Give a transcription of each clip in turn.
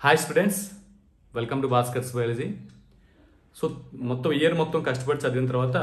Hi students welcome to Bhaskar's biology so మొత్తం year మొత్తం కష్టపడి చదివిన తర్వాత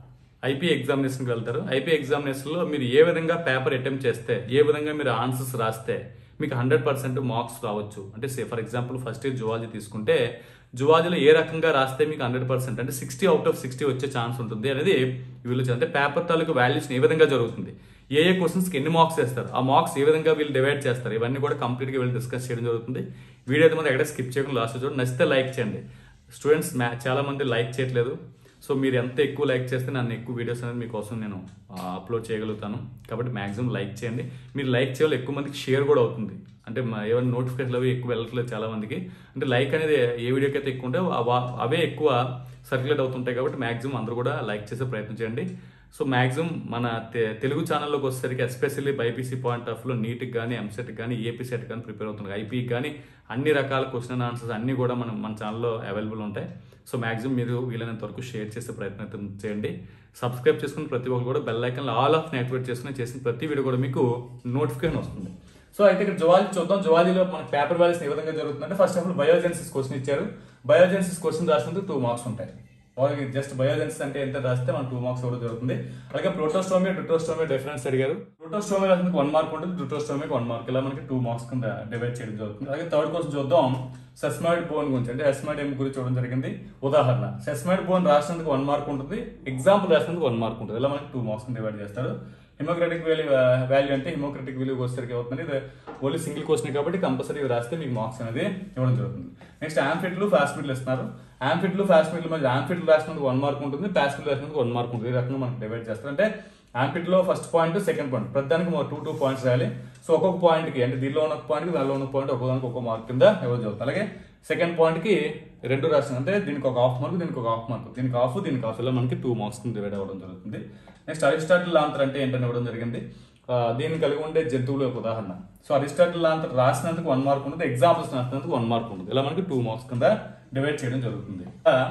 ఐపీ ఎగ్జామినేషన్కి వెళ్తారు ఐపీ ఎగ్జామినేషన్లో మీరు ఏ విధంగా పేపర్ అటెంప్ట్ చేస్తే ఏ విధంగా మీరు ఆన్సర్స్ రాస్తే మీకు హండ్రెడ్ పర్సెంట్ మార్క్స్ రావచ్చు అంటే say for example first year zoology తీసుకుంటే జువాలజీలో ఏ రకంగా రాస్తే మీకు హండ్రెడ్ పర్సెంట్ అంటే సిక్స్టీ అవుట్ ఆఫ్ సిక్స్టీ వచ్చే ఛాన్స్ ఉంటుంది అనేది వీళ్ళు చే- అంటే పేపర్ తాలూకు వాల్యూషన్ ఏ విధంగా జరుగుతుంది ఏ ఏ క్వశ్చన్స్కి ఎన్ని మార్క్స్ వేస్తారు ఆ మార్క్స్ ఏ విధంగా వీళ్ళు డివైడ్ చేస్తారు ఇవన్నీ కూడా కంప్లీట్గా వీళ్ళు డిస్కస్ చేయడం జరుగుతుంది వీడియో అయితే మనం ఎక్కడ స్కిప్ చేయకుండా లాస్ట్ చూడండి నచ్చితే లైక్ చేయండి స్టూడెంట్స్ మ్యా చాలా మంది లైక్ చేయట్లేదు సో మీరు ఎంత ఎక్కువ లైక్ చేస్తే నన్ను ఎక్కువ వీడియోస్ అనేది మీకోసం నేను అప్లోడ్ చేయగలుగుతాను కాబట్టి మాక్సిమం లైక్ చేయండి మీరు లైక్ చేయాలి ఎక్కువ మందికి షేర్ కూడా అవుతుంది అంటే మా- ఏమైనా నోటిఫికేషన్లు అవి ఎక్కువ వెళ్ళట్లేదు చాలా మందికి అంటే లైక్ అనేది ఏ వీడియోకి అయితే ఎక్కువ ఉంటే అవ- అవే ఎక్కువ సర్క్యులేట్ అవుతుంటాయి కాబట్టి మాక్సిమం అందరూ కూడా లైక్ చేసే ప్రయత్నం చేయండి సో మాక్సిమం మన తె- తెలుగు ఛానల్లోకి వచ్చేసరికి ఎస్పెషల్లీ బైపీసీ పాయింట్ ఆఫ్ లో నీట్కి కానీ ఎంసెట్ కానీ ఏపీ సెట్ కానీ ప్రిపేర్ అవుతుంది ఐపీకి కానీ అన్ని రకాల క్వశ్చన్ ఆన్సర్స్ అన్ని కూడా మనం మన ఛానల్లో అవైలబుల్ ఉంటాయి సో మాక్సిమం మీరు వీలైనంత వరకు షేర్ చేసే ప్రయత్నం అయితే చేయండి సబ్స్క్రైబ్ చేసుకుని ప్రతి ఒక్కరు కూడా bell icon all of activate చేసుకుని చేసిన ప్రతి వీడియో కూడా మీకు నోటిఫికేషన్ వస్తుంది సో అయితే ఇక్కడ జువాలజీ చూద్దాం జువాలజీలో మనకి పేపర్ వాల్యూస్ ఏ విధంగా జరుగుతుందంటే first of all biogenesis question ఇచ్చారు బయోజెన్సిస్ క్వశ్చన్ రాసినందుకు టూ మార్క్స్ ఉంటాయి వాళ్ళకి జస్ట్ బయోజెన్సిస్ అంటే ఎంత రాస్తే మన టూ మార్క్స్ ఇవ్వడం జరుగుతుంది అలాగే ప్రోటోస్టోమి ట్రిటోస్టోమి డిఫరెన్స్ అడిగారు ప్రోటోస్టోమి రాసినందుకు వన్ మార్క్ ఉంటుంది ట్రిటోస్టోమికి వన్ మార్క్ ఇలా మనకి టూ మార్క్స్ కింద డివైడ్ చేయడం జరుగుతుంది అలాగే థర్డ్ క్వశ్చన్ చూద్దాం సెస్మైడ్ బోన్ గురించి అంటే సెస్మైడ్ ఏం గురించి చూడడం జరిగింది ఉదాహరణ సెస్మైడ్ బోన్ రాసినందుకు వన్ మార్క్ ఉంటుంది ఎగ్జాంపుల్ రాసినందుకు వన్ మార్క్ ఉంటుంది ఇలా మనకి టూ మార్క్స్ డివైడ్ చేస్తారు హిమోక్రటిక్ వాల్యూ వాల్యూ అంటే హిమోక్రటిక్ వాల్యూ వచ్చేసరికి అవుతుంది ఇది ఓన్లీ సింగిల్ క్వశ్చన్ కాబట్టి కంపల్సరీ రాస్తే మీకు మార్క్స్ అనేది ఇవ్వడం జరుగుతుంది నెక్స్ట్ యాంఫిట్లు ఫాస్మిట్లు ఇస్తున్నారు యాంఫిట్లు ఫాస్మిట్లు మధ్య యాంఫిట్లు రాసినందుకు వన్ మార్క్ ఉంటుంది ఫాస్మిట్లు రాసినందుకు వన్ మార్క్ ఉంటుంది ఈ రకంగా మనకి డివైడ్ చేస్తారు అంటే యాంపిట్ లో ఫస్ట్ పాయింట్ సెకండ్ పాయింట్ ప్రతిదానికి టూ టూ పాయింట్స్ రాయాలి సో ఒక్కొక్క పాయింట్ కి అంటే దీనిలో ఉన్న పాయింట్ కి దానిలో ఉన్న పాయింట్ ఒక్కొక్కదానికి ఒక్కొక్క మార్క్ కింద ఇవ్వడం జరుగుతుంది అలాగే సెకండ్ పాయింట్ కి రెండు రాసిన అంటే దీనికి ఒక హాఫ్ మార్క్ దీనికి ఒక హాఫ్ మార్క్ దీనికి హాఫ్ దీనికి హాఫ్ ఇలా మనకి టూ మార్క్స్ కింద డివైడ్ అవ్వడం జరుగుతుంది నెక్స్ట్ అరిస్టాటిల్ ఆంతర్ అంటే ఏంటని ఇవ్వడం జరిగింది ఆ, దీన్ని కలిగి ఉండే జంతువుల యొక్క ఉదాహరణ సో అరిస్టాటిల్ ఆంతర్ రాసినందుకు వన్ మార్క్ ఉంటుంది ఎగ్జాంపుల్స్ రాసినందుకు వన్ మార్క్ ఉంటుంది ఇలా మనకి టూ మార్క్స్ కింద డివైడ్ చేయడం జరుగుతుంది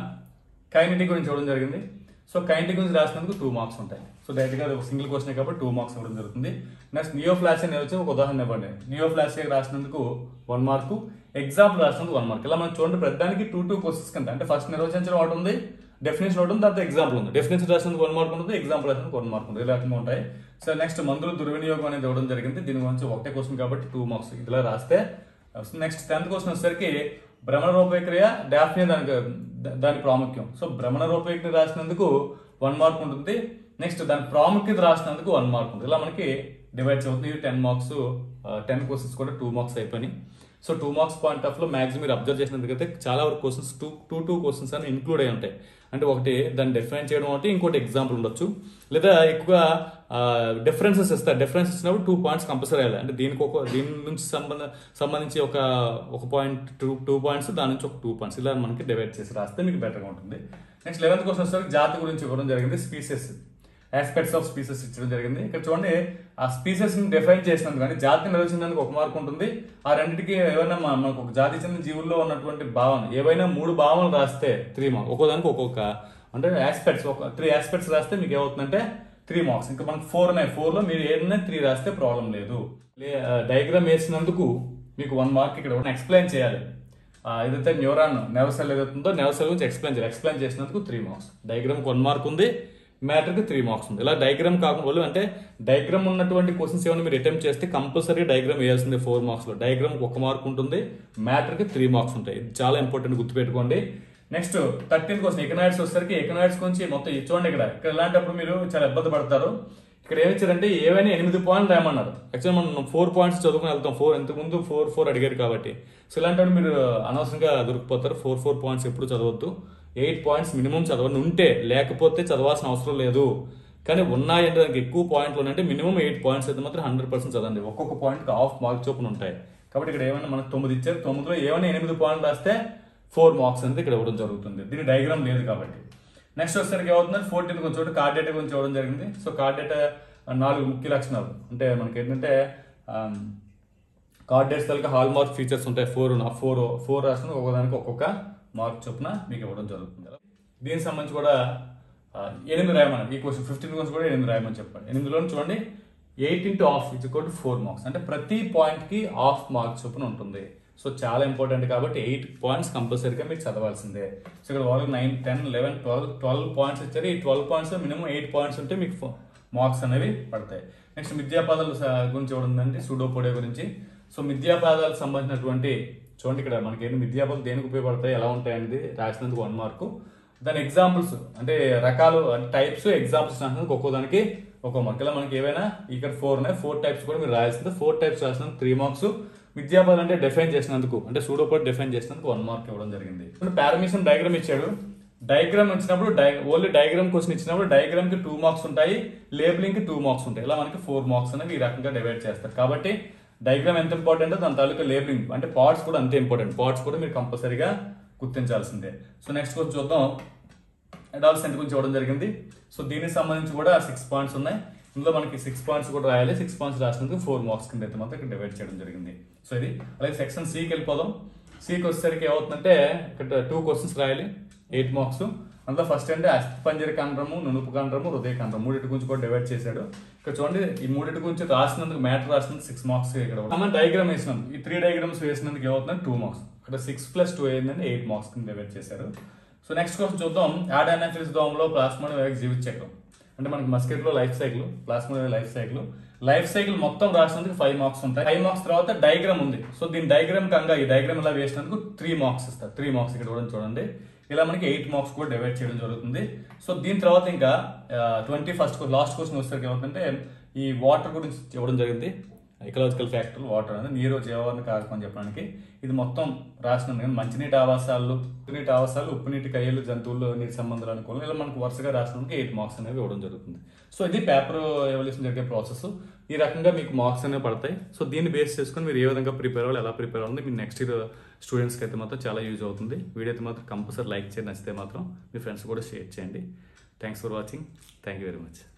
కైనటిక్ గురించి ఇవ్వడం జరిగింది సో కైనటిక్ గురించి రాసినందుకు టూ మార్క్స్ ఉంటాయి సో డైరెక్ట్ గా సింగిల్ క్వశ్చన్ కాబట్టి టూ మార్క్స్ ఇవ్వడం జరుగుతుంది నెక్స్ట్ నియో ఫ్లాష్ అని వచ్చి ఒక ఉదాహరణ ఇవ్వండి నియో ఫ్లాష్ రాసినందుకు వన్ మార్కు ఎగ్జాంపుల్ రాసినందుకు వన్ మార్క్ ఇలా మనం చూడండి ప్రతిదానికి టూ టూ క్వశ్చన్స్ కింద అంటే ఫస్ట్ నిర్వచించడం ఒకటి ఉంది డెఫినేషన్ ఒకటి ఉంది తర్వాత ఎగ్జాంపుల్ ఉంది డెఫినేషన్ రాసినందుకు వన్ మార్క్ ఉంటుంది ఎగ్జాంపుల్ రాసినందుకు వన్ మార్క్ ఉంది ఈ రకంగా ఉంటాయి సో నెక్స్ట్ మందులు దుర్వినియోగం అనేది ఇవ్వడం జరిగింది దీని గురించి ఒకటే క్వశ్చన్ కాబట్టి టూ మార్క్స్ ఇలా రాస్తే నెక్స్ట్ టెన్త్ క్వశ్చన్ వచ్చేసరికి భ్రమణ రూపక్రియ డాఫ్నియా దానికి దా- దాని ప్రాముఖ్యం సో భ్రమణ రూపక్రియ రాసినందుకు వన్ మార్క్ ఉంటుంది నెక్స్ట్ దాని ప్రాముఖ్యత రాసినందుకు వన్ మార్క్ ఉంటుంది ఇలా మనకి డివైడ్ అవుతుంది టెన్ మార్క్స్ టెన్ క్వశ్చన్స్ కూడా టూ మార్క్స్ అయిపోయినాయి so two marks point of లో మాక్సిమం మీరు అబ్జర్వ్ చేసినందుకైతే చాలా వరకు questions two two two questions అని ఇన్క్లూడ్ అయి ఉంటాయి అంటే ఒకటి దాన్ని డిఫైన్ చేయడం ఒకటి ఇంకోటి ఎగ్జాంపుల్ ఉండొచ్చు లేదా ఎక్కువగా డిఫరెన్సెస్ ఇస్తారు డిఫరెన్స్ ఇచ్చినప్పుడు టూ పాయింట్స్ కంపల్సరీ వేయాలి అంటే దీనికి ఒక దీని నుంచి సంబంధ సంబంధించి ఒక ఒక పాయింట్ టూ టూ పాయింట్స్ దాని నుంచి ఒక టూ పాయింట్స్ ఇలా మనకి డివైడ్ చేసి రాస్తే మీకు బెటర్గా ఉంటుంది నెక్స్ట్ లెవెన్త్ క్వశ్చన్ వచ్చేసరికి జాతి గురించి ఇవ్వడం జరిగింది స్పీసెస్ ఆస్పెక్ట్స్ ఆఫ్ స్పీసెస్ ఇచ్చడం జరిగింది ఇక్కడ చూడండి ఆ స్పీసెస్ ని డిఫైన్ చేసినందుకు కానీ జాతిని నిర్వచించడానికి ఒక మార్క్ ఉంటుంది ఆ రెండింటికి ఏమైనా మన- మనకు ఒక జాతి చెందిన జీవుల్లో ఉన్నటువంటి భావన ఏవైనా మూడు భావనలు రాస్తే త్రీ మార్క్ ఒక్కోదానికి ఒక్కొక్క అంటే ఆస్పెక్ట్స్ ఒక త్రీ ఆస్పెక్ట్స్ రాస్తే మీకు ఏమవుతుందంటే త్రీ మార్క్స్ ఇంకా మనకు ఫోర్ ఉన్నాయి ఫోర్ లో మీరు ఏదైనా త్రీ రాస్తే ప్రాబ్లం లేదు డయాగ్రామ్ వేసినందుకు మీకు వన్ మార్క్ ఇక్కడ ఎక్స్ప్లెయిన్ చేయాలి ఆ, ఏదైతే న్యూరాన్ నెర్వ్ సెల్ ఏదైతుందో నెర్వ్ సెల్ గురించి ఎక్స్ప్లెయిన్ చేయాలి ఎక్స్ప్లెయిన్ చేసినందుకు three marks diagram one mark ఉంది మ్యాటర్ కి త్రీ మార్క్స్ ఉంది ఇలా డయాగ్రామ్ కాకుండా వాళ్ళు అంటే డయాగ్రామ్ ఉన్నటువంటి క్వశ్చన్స్ ఏమైనా మీరు అటెంప్ట్ చేస్తే కంపల్సరీ డయాగ్రామ్ వేయాల్సిందే ఫోర్ మార్క్స్ లో డయాగ్రామ్ ఒక మార్క్ ఉంటుంది మ్యాటర్ కి త్రీ మార్క్స్ ఉంటాయి ఇది చాలా ఇంపార్టెంట్ గుర్తుపెట్టుకోండి నెక్స్ట్ థర్టీన్ క్వశ్చన్ ఎకనాయిడ్స్ వచ్చేసరికి ఎకనాయిడ్స్ గురించి మొత్తం ఇది చూడండి ఇక్కడ ఇక్కడ ఇలాంటప్పుడు మీరు చాలా ఇబ్బంది పడతారు ఇక్కడ ఏమి ఇచ్చారంటే ఏవైనా ఎనిమిది పాయింట్లు రాయమన్నారు యాక్చువల్ మనం ఫోర్ పాయింట్స్ చదువుకుని వెళ్తాం ఫోర్ ఇంతకు ముందు ఫోర్ ఫోర్ అడిగారు కాబట్టి సో ఇలాంటి మీరు అనవసరంగా దొరికిపోతారు ఫోర్ ఫోర్ పాయింట్స్ ఎప్పుడు చదవద్దు ఎయిట్ పాయింట్స్ మినిమం చదవండి ఉంటే లేకపోతే చదవాల్సిన అవసరం లేదు కానీ ఉన్నాయంటే దానికి ఎక్కువ పాయింట్లు ఉన్నాయంటే మినిమం ఎయిట్ పాయింట్స్ అయితే మాత్రం హండ్రెడ్ పర్సెంట్ చదవండి ఒక్కొక్క పాయింట్ హాఫ్ మార్క్ చొప్పున ఉంటాయి కాబట్టి ఇక్కడ ఏమైనా మనకు తొమ్మిది ఇచ్చారు తొమ్మిదిలో ఏమైనా ఎనిమిది పాయింట్లు రాస్తే ఫోర్ మార్క్స్ అనేది ఇక్కడ ఇవ్వడం జరుగుతుంది దీని డయాగ్రామ్ లేదు కాబట్టి నెక్స్ట్ వచ్చేసరికి ఏమవుతుంది ఫోర్టీన్ గురించి ఒకటి కార్డ్ డేటా గురించి ఇవ్వడం జరిగింది సో కార్డ్ డేటా నాలుగు ముఖ్య లక్షణాలు అంటే మనకి ఏంటంటే కార్డ్ డేట్స్ తలక హాల్ మార్క్ ఫీచర్స్ ఉంటాయి ఫోర్ ఫోర్ ఫోర్ రాసిన ఒక్కొక్కదానికి ఒక్కొక్క మార్క్ చొప్పున మీకు ఇవ్వడం జరుగుతుంది దీనికి సంబంధించి కూడా ఆ, ఎనిమిది రాయమని ఈ క్వశ్చన్ ఫిఫ్టీన్ క్వశ్చన్ కూడా ఎనిమిది రాయమని చెప్పండి ఎనిమిదిలో చూడండి eight into half is equal to four marks అంటే ప్రతి పాయింట్ కి హాఫ్ మార్క్స్ చొప్పున ఉంటుంది సో చాలా ఇంపార్టెంట్ కాబట్టి ఎయిట్ పాయింట్స్ కంపల్సరీగా మీరు చదవాల్సిందే సో ఇక్కడ వాళ్ళు nine ten eleven twelve twelve points ఇచ్చారు ఈ twelve points minimum eight points ఉంటే మీకు మార్క్స్ అనేవి పడతాయి నెక్స్ట్ మిథ్యాపాదాల స- గురించి కూడా ఉందండి సూడోపోడే గురించి సో మిథ్యాపాదాలకు సంబంధించినటువంటి చూడండి ఇక్కడ మనకి ఏంటి మిథ్యాపాదాలు దేనికి ఉపయోగపడతాయి ఎలా ఉంటాయి అనేది రాసినందుకు వన్ మార్కు దాని ఎగ్జాంపుల్స్ అంటే రకాలు అంటే టైప్స్ ఎగ్జాంపుల్స్ రాసినందుకు ఒక్కో దానికి ఒక్కో మార్క్ ఇలా మనకి ఏవైనా ఇక్కడ ఫోర్ ఉన్నాయి ఫోర్ టైప్స్ కూడా మీరు రాయాల్సింది ఫోర్ టైప్స్ రాసినందుకు త్రీ మార్క్స్ విద్యాపదం అంటే డిఫైన్ చేసినందుకు అంటే సూడోపోడ్ డిఫైన్ చేసినందుకు వన్ మార్క్ ఇవ్వడం జరిగింది ఇప్పుడు పారమీషన్ డయాగ్రామ్ ఇచ్చాడు డయాగ్రామ్ ఇచ్చినప్పుడు డై ఓన్లీ డయాగ్రామ్ క్వశ్చన్ ఇచ్చినప్పుడు డయాగ్రామ్ కి టూ మార్క్స్ ఉంటాయి లేబులింగ్ కి టూ మార్క్స్ ఉంటాయి ఇలా మనకి ఫోర్ మార్క్స్ అనేవి ఈ రకంగా డివైడ్ చేస్తారు కాబట్టి డయాగ్రామ్ ఎంత ఇంపార్టెంట్ దాని తాలూకా లేబులింగ్ అంటే పార్ట్స్ కూడా అంతే ఇంపార్టెంట్ పార్ట్స్ కూడా మీరు కంపల్సరీగా గుర్తించాల్సిందే సో నెక్స్ట్ కొంచెం చూద్దాం అడాల్సెంట్ గురించి ఇవ్వడం జరిగింది సో దీనికి సంబంధించి కూడా సిక్స్ పాయింట్స్ ఉన్నాయి ఇందులో మనకి సిక్స్ పాయింట్స్ కూడా రాయాలి సిక్స్ పాయింట్స్ రాసినందుకు ఫోర్ మార్క్స్ కింద అయితే మాత్రం ఇక్కడ డివైడ్ చేయడం జరిగింది సో ఇది అలాగే సెక్షన్ సికి వెళ్ళిపోదాం సికి వచ్చేసరికి ఏమవుతుందంటే ఇక్కడ టూ క్వశ్చన్స్ రాయాలి ఎయిట్ మార్క్స్ అందులో ఫస్ట్ అంటే అస్థిపంజర కండ్రము నునుపు కండ్రము హృదయ కండ్రము మూడింటి గురించి కూడా డివైడ్ చేశాడు ఇక్కడ చూడండి ఈ మూడింటి గురించి రాసినందుకు మ్యాటర్ రాసినందుకు సిక్స్ మార్క్స్ ఇక్కడ మనం డయాగ్రామ్ వేసినాం ఈ త్రీ డయాగ్రామ్స్ వేసినందుకు ఏమవుతుందంటే టూ మార్క్స్ ఇక్కడ సిక్స్ ప్లస్ టూ ఏంటంటే ఎయిట్ మార్క్స్ కింద డివైడ్ చేశారు సో నెక్స్ట్ క్వశ్చన్ చూద్దాం యాడానాఫిల్స్ దోమలో ప్లాస్మోడ్ వేగ జీవిత చక్రం అంటే మనకి మస్కెట్ లో life cycle plasmodium life cycle life cycle మొత్తం రాసినందుకు ఫైవ్ మార్క్స్ ఉంటాయి ఫైవ్ మార్క్స్ తర్వాత డయాగ్రామ్ ఉంది సో దీని డయాగ్రామ్ కంగా ఈ డయాగ్రామ్ ఇలా వేసినందుకు త్రీ మార్క్స్ ఇస్తారు త్రీ మార్క్స్ ఇక్కడ కూడా చూడండి ఇలా మనకి ఎయిట్ మార్క్స్ కూడా డివైడ్ చేయడం జరుగుతుంది సో దీని తర్వాత ఇంకా ట్వంటీ ఫస్ట్ లాస్ట్ క్వశ్చన్ వచ్చేసరికి ఏమవుతుందంటే ఈ వాటర్ గురించి ఇవ్వడం జరిగింది ఎకలాజికల్ ఫ్యాక్టర్ వాటర్ అనేది నీరు జీవావరణ కారకం అని చెప్పడానికి ఇది మొత్తం రాసిన ఉంది. మంచినీటి ఆవాసాలు ఉప్పునీటి ఆవాసాలు ఉప్పునీటి కయ్యలు జంతువులు నీటి సంబంధాలు అనుకోవాలి ఇలా మనకు వరుసగా రాసినందుకు ఎయిట్ మార్క్స్ అనేవి ఇవ్వడం జరుగుతుంది సో ఇది పేపర్ ఎవల్యూషన్ జరిగే ప్రాసెస్ ఈ రకంగా మీకు మార్క్స్ అనేవి పడతాయి సో దీన్ని బేస్ చేసుకొని మీరు ఏ విధంగా ప్రిపేర్ అవ్వాలి ఎలా ప్రిపేర్ అవ్వాలి మీ నెక్స్ట్ ఇయర్ స్టూడెంట్స్కి అయితే మాత్రం చాలా యూజ్ అవుతుంది వీడియో అయితే మాత్రం కంపల్సరీ లైక్ చేయండి నచ్చితే మాత్రం మీ ఫ్రెండ్స్ కూడా షేర్ చేయండి thanks for watching thank you very much